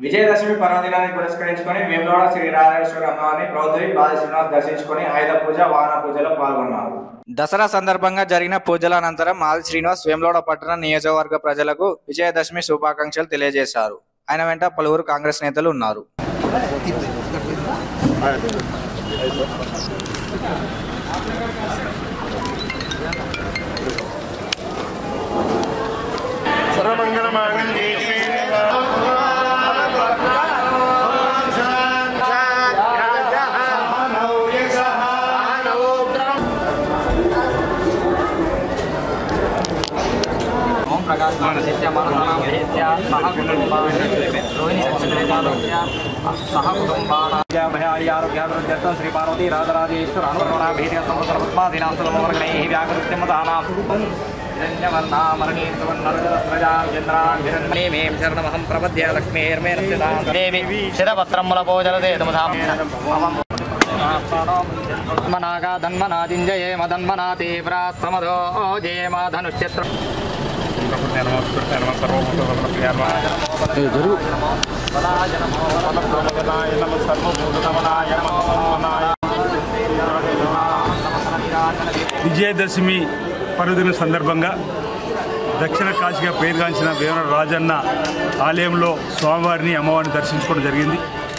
విజయదశమి పర్వదినాన్ని పురస్కరించుకొని వేములవాడ శ్రీ రాజేశ్వర అమ్మవారిని ప్రౌద్రి బాల శ్రీనివాస్ దర్శించుకొని ఆయుధ పూజ వాహన పూజలో పాల్గొన్నారు దసరా సందర్భంగా జరిగిన పూజల అనంతరం మాది శ్రీనివాస్ వేములవాడ పట్టణ నియోజకవర్గ ప్రజలకు విజయదశమి శుభాకాంక్షలు తెలియజేశారు ఆయన వెంట పలువురు కాంగ్రెస్ నేతలు ఉన్నారు సర్వమంగళమాంగళ్యే ఓం ప్రకాశ్ మానసిత్య మనసనాం భేస్య సహ కుటుంబాన్ రోహిణి నక్షత్రేకాదస్య సహ కుటుంబాన్ భయాళి ఆరోగ్యాభివృద్ధ్యర్థం శ్రీ పార్వతీ రాజరాజేశ్వర అనువర్ణ భీతి సంవత్సర పద్మాసీనాం సులభవర్గణై వ్యాకృత్యం దానాం శరణమహం ప్రపద్య లక్ష్మీర్మే దేవి ధన్మనాగా ధన్మనాదింజయేమ ధన్మనా తీవ్రా సమదో జయేమ ధనుష్యత్ర విజయదశమి పర్వదిన సందర్భంగా దక్షిణ కాశీగా పేరుగాంచిన వేమన రాజన్న ఆలయంలో స్వామివారిని అమ్మవారిని దర్శించుకోవడం జరిగింది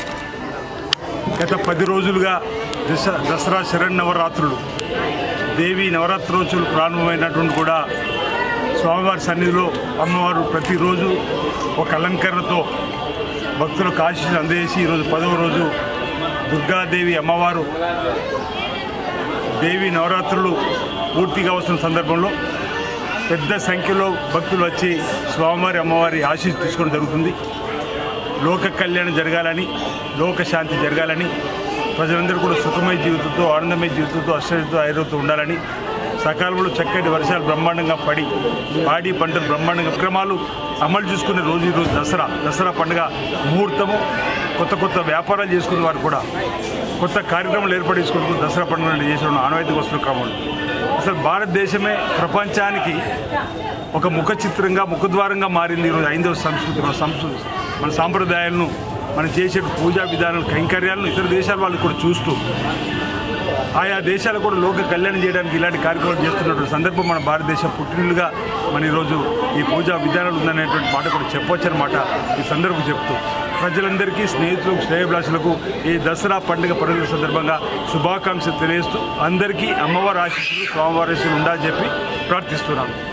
గత పది రోజులుగా దశ దసరా శరణవరాత్రులు దేవి నవరాత్రోత్సవాలు ప్రారంభమైనటువంటి కూడా స్వామివారి సన్నిధిలో అమ్మవారు ప్రతిరోజు ఒక అలంకరణతో భక్తులకు ఆశీస్సులు అందజేసి ఈరోజు పదవ రోజు దుర్గాదేవి అమ్మవారు దేవి నవరాత్రులు పూర్తిగా వస్తున్న సందర్భంలో పెద్ద సంఖ్యలో భక్తులు వచ్చి స్వామివారి అమ్మవారి ఆశీస్సు తీసుకోవడం జరుగుతుంది లోక కళ్యాణం జరగాలని లోక శాంతి జరగాలని ప్రజలందరూ కూడా సుఖమయ జీవితంతో ఆనందమయ జీవితంతో అశ్చర్యంతో ఐరోతో ఉండాలని సకాలంలో చక్కటి వర్షాలు బ్రహ్మాండంగా పడి పాడి పంటలు బ్రహ్మాండంగా క్రమాలు అమలు చేసుకునే రోజు ఈరోజు దసరా దసరా పండుగ ముహూర్తము కొత్త కొత్త వ్యాపారాలు చేసుకునే వారు కూడా కొత్త కార్యక్రమాలు ఏర్పాటు చేసుకుంటూ దసరా పండుగ చేసిన ఆనవాయితీకి వస్తున్న క్రమంలో అసలు భారతదేశమే ప్రపంచానికి ఒక ముఖ చిత్రంగా ముఖద్వారంగా మారింది ఈరోజు ఐదవ సంస్కృతి మన సంస్కృతి మన సాంప్రదాయాలను మనం చేసే పూజా విధానాలు కైంకర్యాలను ఇతర దేశాల వాళ్ళు కూడా చూస్తూ ఆయా దేశాలు కూడా లోక కళ్యాణం చేయడానికి ఇలాంటి కార్యక్రమాలు చేస్తున్నటువంటి సందర్భం మన భారతదేశం పుట్టినలుగా మన ఈరోజు ఈ పూజా విధానాలు ఉందనేటువంటి మాట కూడా చెప్పొచ్చనమాట ఈ సందర్భం చెప్తూ ప్రజలందరికీ స్నేహితులకు శ్రేయభిలాషులకు ఈ దసరా పండుగ పర్వదిన సందర్భంగా శుభాకాంక్షలు తెలియజేస్తూ అందరికీ అమ్మవారి ఆశీస్సులు స్వామివారి ఆశీస్సులు ఉండాలని చెప్పి ప్రార్థిస్తున్నాను